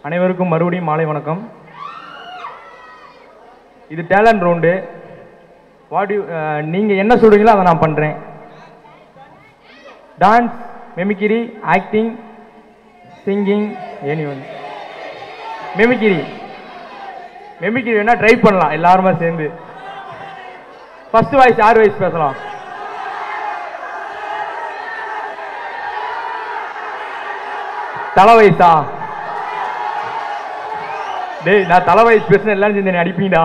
அனைவருக்கும் மறுபடியும் மாலை வணக்கம் இது டேலண்ட் ரவுண்டு வாட் யூ நீங்கள் என்ன சொல்கிறீங்களோ அதை நான் பண்ணுறேன் dance mimicry acting singing any one mimicry mimicry வேணால் ட்ரை பண்ணலாம் எல்லாருமே சேர்ந்து ஃபர்ஸ்ட் வாய்ஸ் யார் வாய்ஸ் பேசலாம் தலை வயசா டேய் நான் தலை வயசு பேசுன எல்லாரும் சேர்ந்து என்னை அடிப்பீங்கடா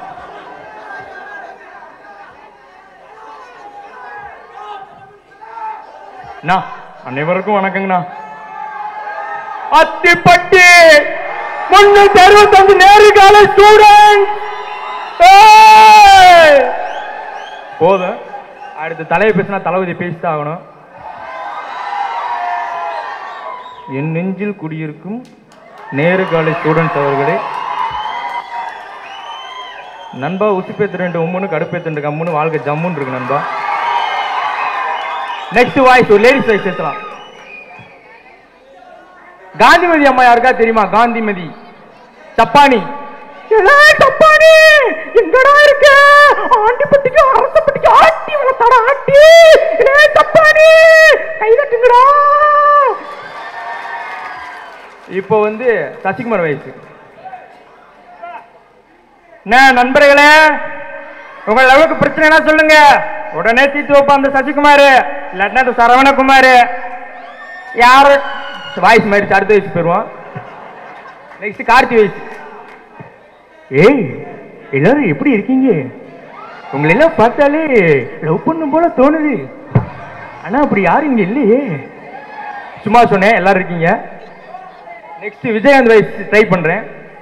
அண்ணா அனைவருக்கும் வணக்கங்கண்ணா அத்திப்பட்டி முன்னூத்தி அறுபத்தஞ்சு நேர்கால ஸ்டூடெண்ட் போதும் அடுத்து தலையை பேசினா தளபதி பேசிதான் ஆகணும் என் நெஞ்சில் குடியிருக்கும் நேரு காலேஜ் ஸ்டூடெண்ட்ஸ் அவர்களே நண்பா உசுப்பேத்து ரெண்டு உம்முன்னு கடுப்பேத்து ரெண்டு கம்முன்னு வாழ்க்கை ஜம்முன்னு இருக்கு நண்பா நெக்ஸ்ட் வாய்ஸ் ஒரு லேடிஸ் வாய்ஸ் பேசலாம் காந்திமதி அம்மா யாருக்கா தெரியுமா காந்திமதி சப்பானி ஏய், சப்பானி எங்கடா இருக்க ஆண்டிப்பட்டிக்கு அரசப்பட்டிக்கு ஆட்டி வளர்த்தாடா ஆட்டி ஏய், சப்பானி கை தட்டுங்கடா இப்போ வந்து சசிகுமார் வயசு என்ன நண்பர்களே உங்க லவ்வுக்கு பிரச்சனைனா சொல்லுங்க உடனே தீர்த்து வைப்பான் அந்த சசிகுமார் இல்லாட்டினா அந்த சரவணகுமார் யாரு வாய்ஸ் மாதிரி அடுத்த வயசு போயிருவான் நெக்ஸ்ட் கார்த்தி வயசு ஏய் எல்லாரும் எப்படி இருக்கீங்க உங்களை எல்லாம் பார்த்தாலே லவ் பண்ணும் போல தோணுது ஆனா அப்படி யாரும் இங்க இல்லையே சும்மா சொன்னேன் எல்லாரும் இருக்கீங்க நெக்ஸ்ட் விஜயகாந்த் வயசு ட்ரை பண்றேன்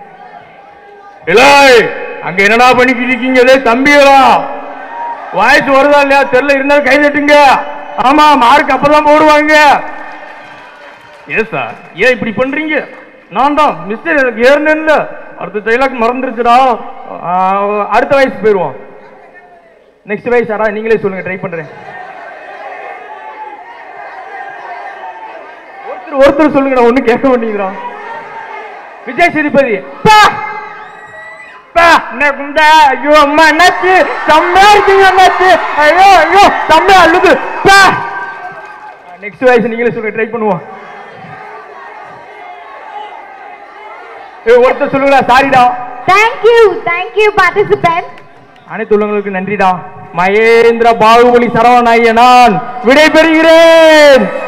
இலாய் அங்க என்னடா பண்ணிக்கிட்டு இருக்கீங்க டேய் தம்பிகளா வாய்ஸ் வருதா இல்லையா தெரியல இருந்தாலும் கை தட்டுங்க ஆமா மார்க் அப்பதான் போடுவாங்க ஏன் சார் ஏன் இப்படி பண்றீங்க நான் தான் மிஸ்டர் எனக்கு ஏறணும் இல்ல அடுத்த டைலாக் மறந்துருச்சுடா ஆ, அடுத்த வயசு போயிருவோம் நெக்ஸ்ட் வயசு யாரா நீங்களே சொல்லுங்க ட்ரை பண்றேன் ஒருத்தர் ஒருத்தர் சொல்லுங்கடா ஒண்ணு கேட்க மாட்டேங்கிறா விஜய் சேதுபதி பா பா என்ன குண்டா ஐயோ அம்மா என்னாச்சு செம்மையா இருக்கீங்க என்னாச்சு ஐயோ ஐயோ செம்மையா அழுது பா நெக்ஸ்ட் வயசு நீங்களே சொல்லுங்க ட்ரை பண்ணுவோம் ஏய், ஒருத்தர் சொல்லுங்கடா சாரிடா Thank you, thank you, participants. அனைத்து உள்ளவங்களுக்கு நன்றிடா மகேந்திர பாகுபலி சரவணாய நான் விடை பெறுகிறேன்